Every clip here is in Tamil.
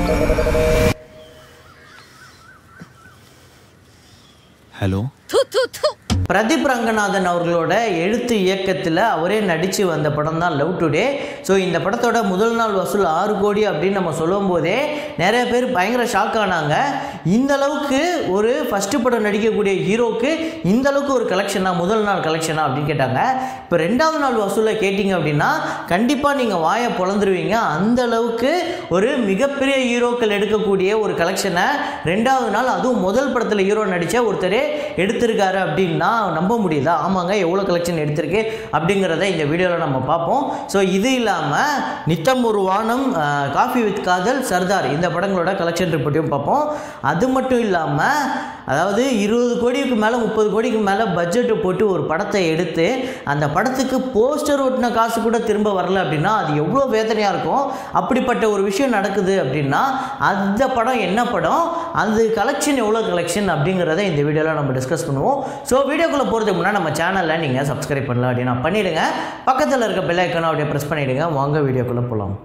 ஹலோ து து து பிரதீப் ரங்கநாதன் அவர்களோட எழுத்து இயக்கத்தில் அவரே நடித்து வந்த படம் தான் லவ் டுடே ஸோ இந்த படத்தோட முதல் நாள் வசூல் ஆறு கோடி அப்படின்னு நம்ம சொல்லும் போதே நிறைய பேர் பயங்கர ஷாக் ஆனாங்க இந்த அளவுக்கு ஒரு ஃபஸ்ட்டு படம் நடிக்கக்கூடிய ஹீரோக்கு இந்த அளவுக்கு ஒரு கலெக்ஷனா முதல் நாள் கலெக்ஷனா அப்படின்னு கேட்டாங்க இப்போ ரெண்டாவது நாள் வசூலில் கேட்டிங்க அப்படின்னா கண்டிப்பாக நீங்கள் வாயை பொழந்துருவீங்க அந்த அளவுக்கு ஒரு மிகப்பெரிய ஹீரோக்கள் எடுக்கக்கூடிய ஒரு கலெக்ஷனை ரெண்டாவது நாள் அதுவும் முதல் படத்தில் ஹீரோ நடித்த ஒருத்தர் எடுத்திருக்காரு அப்படின்னா நம்ப முடியுதா ஆமாங்க எவ்வளோ கலெக்ஷன் எடுத்திருக்கு அப்படிங்கிறத இந்த வீடியோவில் நம்ம பார்ப்போம் ஸோ இது இல்லாமல் நித்தம் ஒரு வானம் அஹ், காஃபி வித் காதல் சர்தார் இந்த படங்களோட கலெக்ஷன் ரிப்போர்ட்டையும் பார்ப்போம் அது மட்டும் இல்லாமல் அதாவது இருபது கோடிக்கு மேலே முப்பது கோடிக்கு மேலே பட்ஜெட்டு போட்டு ஒரு படத்தை எடுத்து அந்த படத்துக்கு போஸ்டர் ஒட்டின காசு கூட திரும்ப வரல அப்படின்னா அது எவ்வளோ வேதனையாக இருக்கும் அப்படிப்பட்ட ஒரு விஷயம் நடக்குது அப்படின்னா அந்த படம் என்ன படம் அது கலெக்ஷன் எவ்வளோ கலெக்ஷன் அப்படிங்கிறத இந்த வீடியோவில் நம்ம டிஸ்கஸ் பண்ணுவோம் ஸோ வீடியோக்குள்ளே போகிறதுக்கு முன்னாடி நம்ம சேனலில் நீங்கள் சப்ஸ்கிரைப் பண்ணலாம் அப்படின்னா பண்ணிவிடுங்க பக்கத்தில் இருக்க பெல் ஐக்கனை அப்படியே ப்ரெஸ் பண்ணிவிடுங்க வாங்க வீடியோக்குள்ளே போகலாம்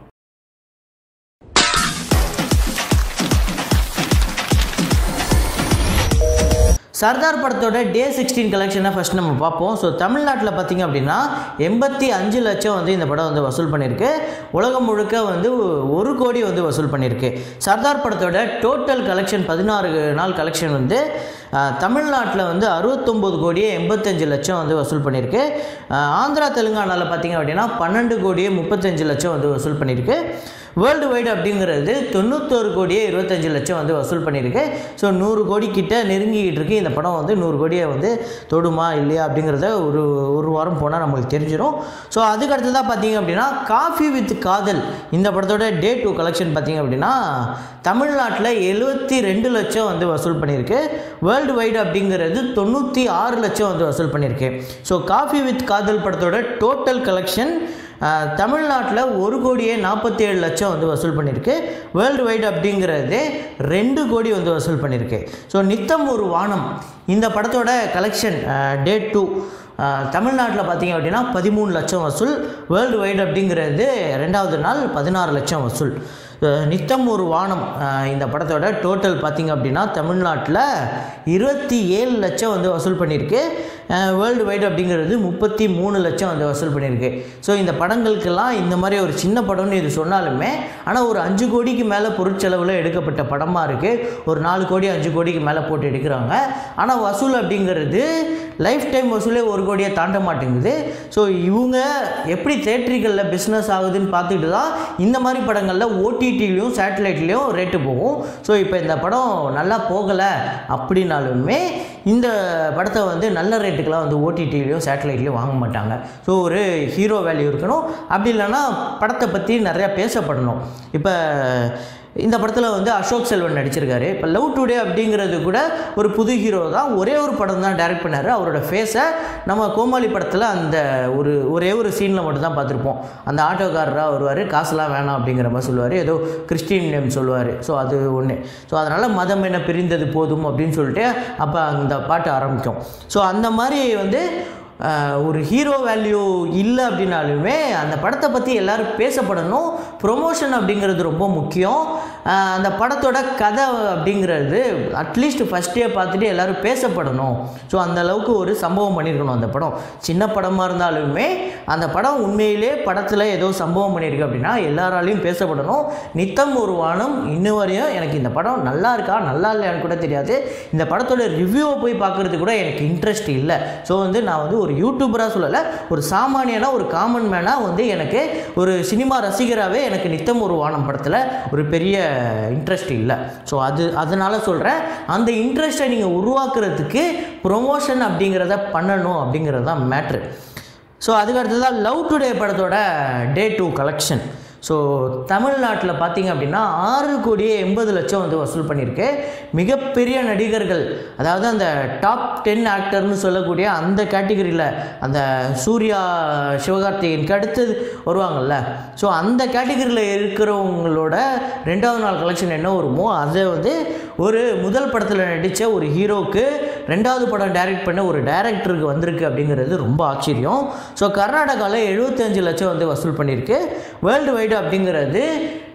சர்தார் படத்தோட டே சிக்ஸ்டீன் கலெக்ஷனை ஃபஸ்ட் நம்ம பார்ப்போம் ஸோ தமிழ்நாட்டில் பார்த்தீங்க அப்படின்னா எண்பத்தி அஞ்சு லட்சம் வந்து இந்த படம் வந்து வசூல் பண்ணியிருக்கு உலகம் முழுக்க வந்து ஒரு கோடி வந்து வசூல் பண்ணியிருக்கு சர்தார் படத்தோட டோட்டல் கலெக்ஷன் பதினாறு நாள் கலெக்ஷன் வந்து அஹ், தமிழ்நாட்டில் வந்து அறுபத்தொம்போது கோடியே எண்பத்தஞ்சு லட்சம் வந்து வசூல் பண்ணியிருக்கு அஹ், ஆந்திரா தெலுங்கானாவில் பார்த்தீங்க அப்படின்னா பன்னெண்டு கோடியே முப்பத்தஞ்சு லட்சம் வந்து வசூல் பண்ணியிருக்கு வேர்ல்டு வைடு அப்படிங்கிறது தொண்ணூத்தோரு கோடியே இருபத்தஞ்சு லட்சம் வந்து வசூல் பண்ணியிருக்கு ஸோ நூறு கோடி கிட்ட நெருங்கிக்கிட்டு இருக்கு இந்த படம் வந்து நூறு கோடியை வந்து தொடுமா இல்லையா அப்படிங்கிறத ஒரு ஒரு வாரம் போனால் நம்மளுக்கு தெரிஞ்சிடும் ஸோ அதுக்கு அடுத்ததாக பார்த்தீங்க அப்படின்னா காஃபி வித் காதல் இந்த படத்தோட டே டூ கலெக்ஷன் பார்த்தீங்க அப்படின்னா தமிழ்நாட்டில் எழுபத்தி ரெண்டு லட்சம் வந்து வசூல் பண்ணியிருக்கு வேர்ல்டு வைடு அப்படிங்கிறது தொண்ணூற்றி ஆறு லட்சம் வந்து வசூல் பண்ணியிருக்கு ஸோ காஃபி வித் காதல் படத்தோட டோட்டல் கலெக்ஷன் தமிழ்நாட்டில் ஒரு கோடியே நாற்பத்தி ஏழு லட்சம் வந்து வசூல் பண்ணியிருக்கு வேர்ல்டு வைடு அப்படிங்கிறது ரெண்டு கோடி வந்து வசூல் பண்ணியிருக்கு ஸோ நித்தம் ஒரு வானம் இந்த படத்தோட கலெக்ஷன் டே டூ தமிழ்நாட்டில் பார்த்தீங்க அப்படின்னா பதிமூணு லட்சம் வசூல் வேர்ல்டு வைடு அப்படிங்கிறது ரெண்டாவது நாள் பதினாறு லட்சம் வசூல் அஹ் நித்தம் ஒரு வானம் அஹ் இந்த படத்தோட டோட்டல் பார்த்தீங்க அப்படின்னா தமிழ்நாட்டில் இருபத்தி ஏழு லட்சம் வந்து வசூல் பண்ணியிருக்கு வேர்ல்டு வைடு அப்படிங்கிறது முப்பத்தி மூணு லட்சம் வந்து வசூல் பண்ணியிருக்கு ஸோ இந்த படங்களுக்கெல்லாம் இந்த மாதிரி ஒரு சின்ன படம்னு இது சொன்னாலுமே ஆனால் ஒரு அஞ்சு கோடிக்கு மேலே பொருட்செலவில் எடுக்கப்பட்ட படமாக இருக்குது ஒரு நாலு கோடி அஞ்சு கோடிக்கு மேலே போட்டு எடுக்கிறாங்க ஆனால் வசூல் அப்படிங்கிறது லைஃப் டைம் வசூலே ஒரு கோடியை தாண்ட மாட்டேங்குது ஸோ இவங்க எப்படி தேட்டரிகளில் பிஸ்னஸ் ஆகுதுன்னு பார்த்துட்டு தான் இந்த மாதிரி படங்களில் ஓடிடிலையும் சேட்டலைட்லேயும் ரேட்டு போகும் ஸோ இப்போ இந்த படம் நல்லா போகலை அப்படின்னாலுமே இந்த படத்தை வந்து நல்ல ரேட்டுக்கெலாம் வந்து ஓடிடிலையும் சேட்டலைட்லையும் வாங்க மாட்டாங்க ஸோ ஒரு ஹீரோ வேல்யூ இருக்கணும் அப்படி இல்லைன்னா படத்தை பற்றி நிறையா பேசப்படணும் இப்போ இந்த படத்தில் வந்து அசோக் செல்வன் நடிச்சிருக்காரு இப்போ லவ் டுடே அப்படிங்கிறது கூட ஒரு புது ஹீரோ தான் ஒரே ஒரு படம் தான் டைரக்ட் பண்ணார் அவரோட ஃபேஸை நம்ம கோமாளி படத்தில் அந்த ஒரு ஒரே ஒரு சீனில் மட்டும் தான் பார்த்துருப்போம் அந்த ஆட்டோக்காரராக வருவார் காசுலாம் வேணாம் அப்படிங்கிற மாதிரி சொல்லுவார் ஏதோ கிறிஸ்டின் நேம் சொல்லுவார் ஸோ அது ஒன்று ஸோ அதனால் மதம் என்ன பிரிந்தது போதும் அப்படின்னு சொல்லிட்டு அப்போ அந்த பாட்டு ஆரம்பிக்கும் ஸோ அந்த மாதிரி வந்து ஆஹ், ஒரு ஹீரோ வேல்யூ இல்லை அப்படின்னாலுமே அந்த படத்தை பற்றி எல்லாரும் பேசப்படணும் ப்ரொமோஷன் அப்படிங்கிறது ரொம்ப முக்கியம் ஆஹ், அந்த படத்தோட கதை அப்படிங்கிறது அட்லீஸ்ட் ஃபஸ்ட் டே பார்த்துட்டு எல்லாரும் பேசப்படணும் ஸோ அந்த அளவுக்கு ஒரு சம்பவம் பண்ணியிருக்கணும் அந்த படம் சின்ன படமாக இருந்தாலுமே அந்த படம் உண்மையிலே படத்தில் ஏதோ சம்பவம் பண்ணியிருக்கு அப்படின்னா எல்லாராலையும் பேசப்படணும் நித்தம் ஒரு வானம் இன்ன வரையும் எனக்கு இந்த படம் நல்லா இருக்கா நல்லா இல்லையான்னு கூட தெரியாது இந்த படத்தோட ரிவ்யூவை போய் பார்க்குறது கூட எனக்கு இன்ட்ரெஸ்ட் இல்லை ஸோ வந்து நான் வந்து ஒரு யூடியூபராக சொல்லலை ஒரு சாமானியனாக ஒரு காமன் மேனாக வந்து எனக்கு ஒரு சினிமா ரசிகராகவே எனக்கு நித்தம் ஒரு வானம் படத்தில் ஒரு பெரிய இன்ட்ரெஸ்ட் இல்லை ஸோ அது அதனால் சொல்கிறேன் அந்த இன்ட்ரெஸ்ட்டை நீங்கள் உருவாக்குறதுக்கு ப்ரொமோஷன் அப்படிங்கிறத பண்ணணும் அப்படிங்கிறது தான் மேட்ரு ஸோ அதுக்கு அடுத்ததாக லவ் டுடே படத்தோட டே டூ கலெக்ஷன் ஸோ தமிழ்நாட்டில் பார்த்தீங்க அப்படின்னா ஆறு கோடியே எண்பது லட்சம் வந்து வசூல் பண்ணியிருக்கு மிகப்பெரிய நடிகர்கள் அதாவது அந்த டாப் டென் ஆக்டர்னு சொல்லக்கூடிய அந்த கேட்டகரியில் அந்த சூர்யா சிவகார்த்திகேயனுக்கு அடுத்தது வருவாங்கல்ல ஸோ அந்த கேட்டகரியில் இருக்கிறவங்களோட ரெண்டாவது நாள் கலெக்ஷன் என்ன வருமோ அதை வந்து ஒரு முதல் படத்தில் நடித்த ஒரு ஹீரோக்கு ரெண்டாவது படம் டைரக்ட் பண்ண ஒரு டைரக்டருக்கு வந்திருக்கு அப்படிங்கிறது ரொம்ப ஆச்சரியம் ஸோ கர்நாடகாவில் எழுபத்தஞ்சு லட்சம் வந்து வசூல் பண்ணியிருக்கு வேர்ல்டு வைடு அப்படிங்கிறது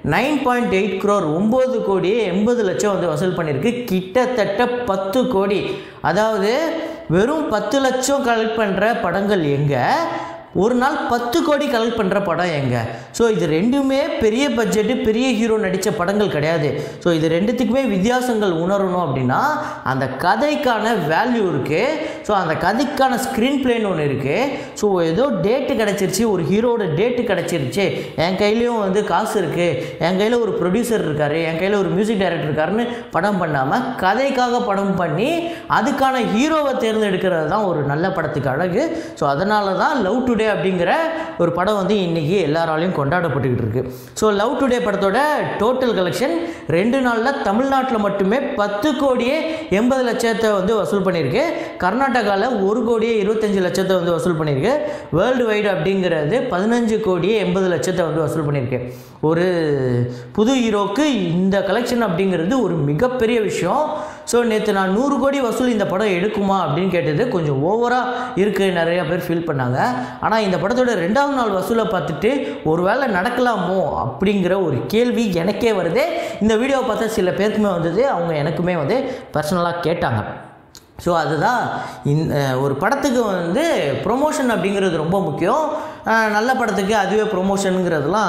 நைன் பாயிண்ட் எயிட் க்ரோர் ஒம்பது கோடியே எண்பது லட்சம் வந்து வசூல் பண்ணியிருக்கு கிட்டத்தட்ட பத்து கோடி அதாவது வெறும் பத்து லட்சம் கலெக்ட் பண்ணுற படங்கள் எங்கே ஒரு நாள் பத்து கோடி கலெக்ட் பண்ணுற படம் எங்க ஸோ இது ரெண்டுமே பெரிய பட்ஜெட்டு பெரிய ஹீரோ நடித்த படங்கள் கிடையாது ஸோ இது ரெண்டுத்துக்குமே வித்தியாசங்கள் உணரணும் அப்படின்னா அந்த கதைக்கான வேல்யூ இருக்குது ஸோ அந்த கதைக்கான ஸ்க்ரீன் பிளேன்னு ஒன்று இருக்குது ஸோ ஏதோ டேட்டு கிடச்சிருச்சு ஒரு ஹீரோட டேட்டு கிடச்சிருச்சு என் கையிலையும் வந்து காசு இருக்குது என் கையில் ஒரு ப்ரொடியூசர் இருக்கார் என் கையில் ஒரு மியூசிக் டைரக்டர் இருக்காருன்னு படம் பண்ணாமல் கதைக்காக படம் பண்ணி அதுக்கான ஹீரோவை தேர்ந்தெடுக்கிறது தான் ஒரு நல்ல படத்துக்கு அழகு ஸோ அதனால தான் லவ் டுடே அப்படிங்கிற ஒரு படம் வந்து இன்றைக்கி எல்லாராலையும் கொண்டாடப்பட்டுக்கிட்டு இருக்கு ஸோ லவ் டுடே படத்தோட டோட்டல் கலெக்ஷன் ரெண்டு நாளில் தமிழ்நாட்டில் மட்டுமே பத்து கோடியே எண்பது லட்சத்தை வந்து வசூல் பண்ணியிருக்கு கர்நாடகாவில் ஒரு கோடியே இருபத்தஞ்சு லட்சத்தை வந்து வசூல் பண்ணியிருக்கு வேர்ல்டு வைடு அப்படிங்கிறது பதினஞ்சு கோடியே எண்பது லட்சத்தை வந்து வசூல் பண்ணியிருக்கு ஒரு புது ஹீரோக்கு இந்த கலெக்ஷன் அப்படிங்கிறது ஒரு மிகப்பெரிய விஷயம் ஸோ நேற்று நான் நூறு கோடி வசூல் இந்த படம் எடுக்குமா அப்படின்னு கேட்டது கொஞ்சம் ஓவராக இருக்குது நிறைய பேர் ஃபீல் பண்ணாங்க ஆனால் இந்த படத்தோட ரெண்டாவது நாள் வசூலை பார்த்துட்டு ஒருவேளை நடக்கலாமோ அப்படிங்கிற ஒரு கேள்வி எனக்கே வருது இந்த வீடியோவை பார்த்தா சில பேருக்குமே வந்தது அவங்க எனக்குமே வந்து பர்சனலாக கேட்டாங்க ஸோ அதுதான் இந்த ஒரு படத்துக்கு வந்து ப்ரொமோஷன் அப்படிங்கிறது ரொம்ப முக்கியம் அஹ் நல்ல படத்துக்கு அதுவே ப்ரொமோஷனுங்கிறதுலாம்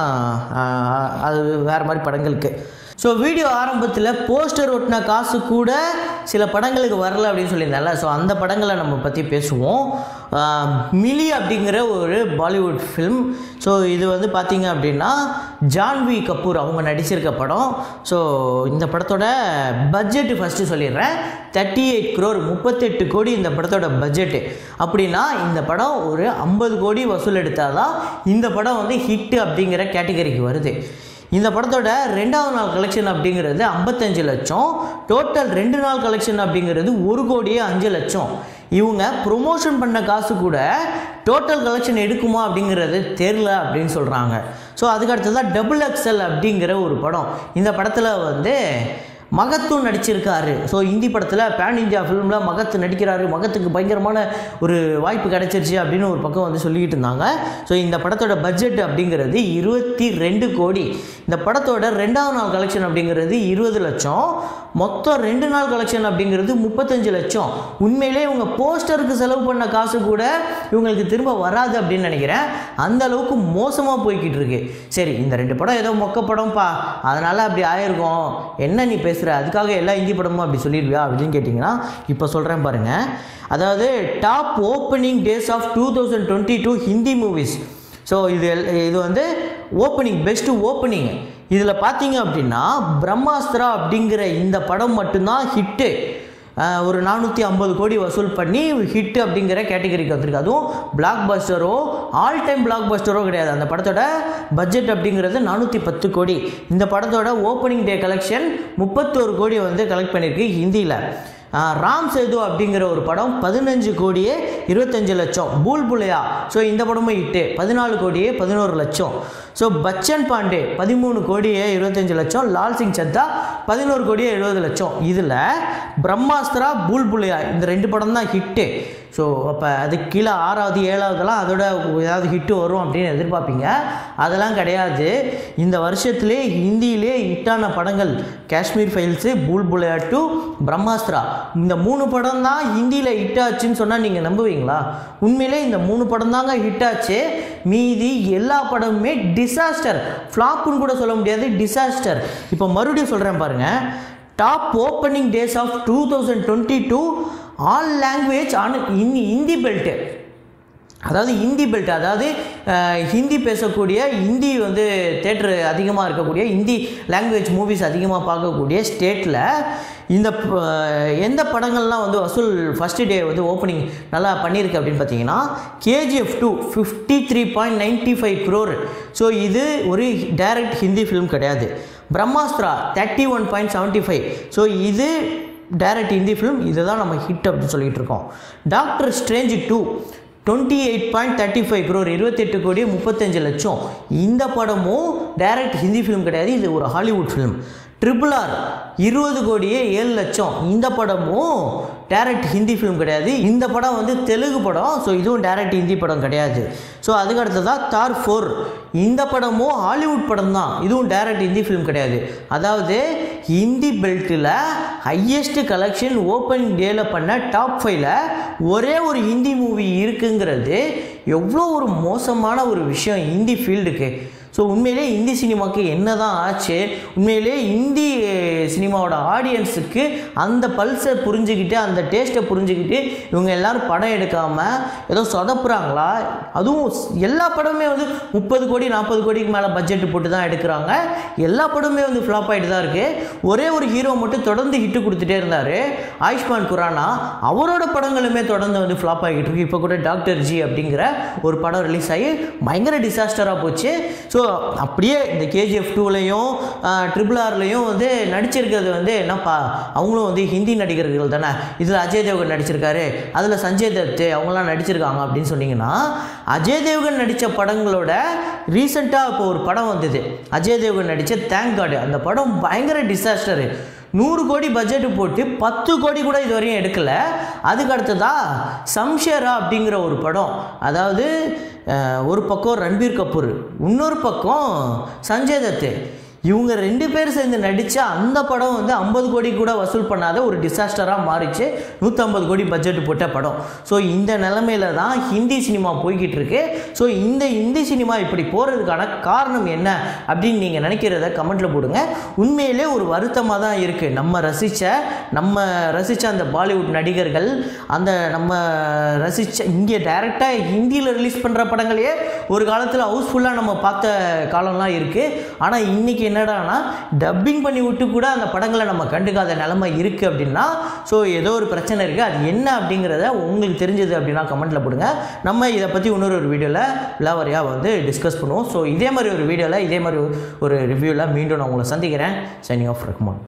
அஹ் அது வேறு மாதிரி படங்களுக்கு ஸோ வீடியோ ஆரம்பத்தில் போஸ்டர் ஒட்டின காசு கூட சில படங்களுக்கு வரல அப்படின்னு சொல்லியிருந்தேன்ல ஸோ அந்த படங்களை நம்ம பற்றி பேசுவோம் ஆஹ் மிலி அப்படிங்கிற ஒரு பாலிவுட் ஃபிலிம் ஸோ இது வந்து பார்த்தீங்க அப்படின்னா ஜான்வி கபூர் அவங்க நடிச்சிருக்க படம் ஸோ இந்த படத்தோட பட்ஜெட் ஃபஸ்ட்டு சொல்லிடுறேன் தேர்ட்டி எயிட் க்ரோர் முப்பத்தெட்டு கோடி இந்த படத்தோட பட்ஜெட்டு அப்படின்னா இந்த படம் ஒரு ஐம்பது கோடி வசூல் எடுத்தால் தான் இந்த படம் வந்து ஹிட்டு அப்படிங்கிற கேட்டகரிக்கு வருது இந்த படத்தோட ரெண்டாவது நாள் கலெக்ஷன் அப்படிங்கிறது ஐம்பத்தஞ்சு லட்சம் டோட்டல் ரெண்டு நாள் கலெக்ஷன் அப்படிங்கிறது ஒரு கோடியே அஞ்சு லட்சம் இவங்க ப்ரொமோஷன் பண்ண காசு கூட டோட்டல் கலெக்ஷன் எடுக்குமா அப்படிங்கிறது தெரில அப்படின்னு சொல்கிறாங்க ஸோ அதுக்கு அடுத்ததான் டபுள் எக்ஸல் அப்படிங்கிற ஒரு படம் இந்த படத்தில் வந்து மகத்தும் நடிச்சிருக்காரு ஸோ ஹிந்தி படத்தில் பேன் இந்தியா ஃபிலிமில் மகத்து நடிக்கிறாரு மகத்துக்கு பயங்கரமான ஒரு வாய்ப்பு கிடைச்சிருச்சு அப்படின்னு ஒரு பக்கம் வந்து சொல்லிக்கிட்டு இருந்தாங்க ஸோ இந்த படத்தோட பட்ஜெட் அப்படிங்கிறது இருபத்தி ரெண்டு கோடி இந்த படத்தோட ரெண்டாவது நாள் கலெக்ஷன் அப்படிங்கிறது இருபது லட்சம் மொத்தம் ரெண்டு நாள் கலெக்ஷன் அப்படிங்கிறது முப்பத்தஞ்சு லட்சம் உண்மையிலே இவங்க போஸ்டருக்கு செலவு பண்ண காசு கூட இவங்களுக்கு திரும்ப வராது அப்படின்னு நினைக்கிறேன் அந்த அளவுக்கு மோசமாக போய்கிட்டு இருக்கு சரி இந்த ரெண்டு படம் ஏதோ மொக்க படம்ப்பா அதனால் அப்படி ஆயிருக்கும் என்ன நீ பேசுகிற அதுக்காக எல்லா ஹிந்தி படமும் அப்படி சொல்லிடுவியா அப்படின்னு கேட்டிங்கன்னா இப்போ சொல்கிறேன் பாருங்கள் அதாவது top opening days of two thousand twenty two Hindi movies so இது எல்- இது வந்து ஓப்பனிங் பெஸ்ட்டு ஓப்பனிங் இதில் பார்த்தீங்க அப்படின்னா பிரம்மாஸ்திரா அப்படிங்கிற இந்த படம் மட்டும்தான் ஹிட்டு ஒரு நானூற்றி ஐம்பது கோடி வசூல் பண்ணி ஹிட் அப்படிங்கிற கேட்டகரிக்கு வந்திருக்கு அதுவும் பிளாக் பஸ்டரோ ஆல் டைம் பிளாக் பஸ்டரோ கிடையாது அந்த படத்தோட பட்ஜெட் அப்படிங்கிறது நானூற்றி பத்து கோடி இந்த படத்தோட ஓப்பனிங் டே கலெக்ஷன் முப்பத்தோரு கோடி வந்து கலெக்ட் பண்ணியிருக்கு ஹிந்தியில் ராம் சேது அப்படிங்கிற ஒரு படம் பதினஞ்சு கோடியே இருபத்தஞ்சு லட்சம் பூல் புலையா ஸோ இந்த படமும் ஹிட்டு பதினாலு கோடியே பதினோரு லட்சம் ஸோ பச்சன் பாண்டே பதிமூணு கோடியே இருபத்தஞ்சு லட்சம் லால் சிங் சத்தா பதினோரு கோடியே எழுபது லட்சம் இதில் பிரம்மாஸ்திரா பூல் புலையா இந்த ரெண்டு படம் தான் ஹிட்டு ஸோ அப்போ அதுக்கு கீழே ஆறாவது ஏழாவதுலாம் அதோட ஏதாவது ஹிட்டு வரும் அப்படின்னு எதிர்பார்ப்பீங்க அதெல்லாம் கிடையாது இந்த வருஷத்துலே ஹிந்தியிலே ஹிட்டான படங்கள் காஷ்மீர் ஃபைல்ஸு பூல் புலையா டு பிரம்மாஸ்திரா இந்த மூணு படம் தான் ஹிந்தியில் ஹிட் ஆச்சுன்னு சொன்னால் நீங்கள் நம்புவீங்களா உண்மையிலே இந்த மூணு படம் தாங்க ஹிட் ஆச்சு மீதி எல்லா படமுமே டிசாஸ்டர் ஃப்ளாப்புன்னு கூட சொல்ல முடியாது டிசாஸ்டர் இப்போ மறுபடியும் சொல்கிறேன் பாருங்கள் top opening days of two thousand twenty two all language on in Hindi belt அதாவது ஹிந்தி பெல்ட் அதாவது அஹ், ஹிந்தி பேசக்கூடிய ஹிந்தி வந்து தேட்டர் அதிகமாக இருக்கக்கூடிய ஹிந்தி லாங்குவேஜ் மூவிஸ் அதிகமாக பார்க்கக்கூடிய ஸ்டேட்டில் இந்த ப- எந்த படங்கள்லாம் வந்து வசூல் ஃபஸ்ட்டு டே வந்து ஓப்பனிங் நல்லா பண்ணியிருக்கு அப்படின்னு பார்த்தீங்கன்னா KGF two fifty three point ninety five crore so இது ஒரு டைரக்ட் ஹிந்தி ஃபிலிம் கிடையாது Brahmastra thirty one point seventy five so இது டைரக்ட் ஹிந்தி ஃபிலிம் இதுதான் நம்ம ஹிட் அப்படின்னு சொல்லிட்டு இருக்கோம் Doctor Strange two twenty eight point thirty five crore இருபத்தெட்டு கோடி முப்பத்தஞ்சு லட்சம் இந்த படமும் டைரக்ட் ஹிந்தி ஃபிலிம் கிடையாது இது ஒரு ஹாலிவுட் ஃபிலிம் ட்ரிபிள் ஆர் இருபது கோடியே ஏழு லட்சம் இந்த படமும் டேரக்ட் ஹிந்தி ஃபிலிம் கிடையாது இந்த படம் வந்து தெலுங்கு படம் ஸோ இதுவும் டேரக்ட் ஹிந்தி படம் கிடையாது ஸோ அதுக்கு அடுத்ததாக தார் ஃபோர் இந்த படமும் ஹாலிவுட் படம் தான் இதுவும் டேரக்ட் ஹிந்தி ஃபிலிம் கிடையாது அதாவது ஹிந்தி பெல்ட்டில் ஹையஸ்ட் கலெக்ஷன் ஓப்பன் டேல பண்ண டாப் ஃபைவ்ல ஒரே ஒரு ஹிந்தி மூவி இருக்குங்கிறது எவ்வளோ ஒரு மோசமான ஒரு விஷயம் ஹிந்தி ஃபீல்டுக்கு ஸோ உண்மையிலே இந்தி சினிமாவுக்கு என்ன தான் ஆச்சு உண்மையிலே இந்தி சினிமாவோட ஆடியன்ஸுக்கு அந்த பல்ஸை புரிஞ்சுக்கிட்டு அந்த டேஸ்ட்டை புரிஞ்சுக்கிட்டு இவங்க எல்லாரும் படம் எடுக்காமல் ஏதோ சொதப்புறாங்களா அதுவும் எல்லா படமுமே வந்து முப்பது கோடி நாற்பது கோடிக்கு மேலே பட்ஜெட் போட்டு தான் எடுக்கிறாங்க எல்லா படமுமே வந்து ஃப்ளாப் ஆகிட்டு தான் இருக்குது ஒரே ஒரு ஹீரோ மட்டும் தொடர்ந்து ஹிட்டு கொடுத்துட்டே இருந்தார் ஆயுஷ்மான் குரானா அவரோட படங்களுமே தொடர்ந்து வந்து ஃப்ளாப் ஆகிட்டு இருக்கு இப்போ கூட டாக்டர் ஜி அப்படிங்கிற ஒரு படம் ரிலீஸ் ஆகி பயங்கர டிசாஸ்டராக போச்சு ஸோ அப்படியே இந்த கேஜிஎஃப் டூலையும் ட்ரிபிள் ஆர்லையும் வந்து நடிச்சிருக்கிறது வந்து என்னப்பா அவங்களும் வந்து ஹிந்தி நடிகர்கள் தானே இதில் அஜய் தேவ்கன் நடிச்சிருக்காரு அதில் சஞ்சய் தத் அவங்களாம் நடிச்சிருக்காங்க அப்படின்னு சொன்னீங்கன்னா அஜய் தேவ்கன் நடித்த படங்களோட ரீசெண்டாக இப்போ ஒரு படம் வந்தது அஜய் தேவ்கன் நடித்த தேங்க் காடு அந்த படம் பயங்கர டிசாஸ்டரு நூறு கோடி பட்ஜெட் போட்டு பத்து கோடி கூட இது வரையும் எடுக்கல அதுக்கு அடுத்ததா சம்ஷேரா அப்படிங்கிற ஒரு படம் அதாவது அஹ், ஒரு பக்கம் ரன்பீர் கபூர் இன்னொரு பக்கம் சஞ்சய் தத்து இவங்க ரெண்டு பேர் சேர்ந்து நடித்த அந்த படம் வந்து ஐம்பது கோடி கூட வசூல் பண்ணாத ஒரு டிசாஸ்டராக மாறிச்சு நூற்றம்பது கோடி பட்ஜெட் போட்ட படம் ஸோ இந்த நிலமையில தான் ஹிந்தி சினிமா போய்கிட்டு இருக்கு ஸோ இந்த ஹிந்தி சினிமா இப்படி போகிறதுக்கான காரணம் என்ன அப்படின்னு நீங்கள் நினைக்கிறத கமெண்ட்டில் போடுங்க உண்மையிலே ஒரு வருத்தமாக தான் இருக்குது நம்ம ரசித்த நம்ம ரசித்த அந்த பாலிவுட் நடிகர்கள் அந்த நம்ம ரசித்த இங்கே டைரெக்டாக ஹிந்தியில் ரிலீஸ் பண்ணுற படங்களையே ஒரு காலத்தில் ஹவுஸ்ஃபுல்லாக நம்ம பார்த்த காலம்லாம் இருக்குது ஆனால் இன்றைக்கி என்னடானா டப்பிங் பண்ணி விட்டு கூட அந்த படங்களை நம்ம கண்டுக்காத நிலமை இருக்குது அப்படின்னா ஸோ ஏதோ ஒரு பிரச்சனை இருக்குது அது என்ன அப்படிங்கிறத உங்களுக்கு தெரிஞ்சது அப்படின்னா கமெண்ட்டில் போடுங்க நம்ம இதை பற்றி இன்னொரு ஒரு வீடியோவில் விலாவரியாக வந்து டிஸ்கஸ் பண்ணுவோம் ஸோ இதே மாதிரி ஒரு வீடியோவில் இதே மாதிரி ஒரு ரிவ்யூவில் மீண்டும் நான் உங்களை சந்திக்கிறேன் சைனிங் ஆஃப் ரஹ்மான்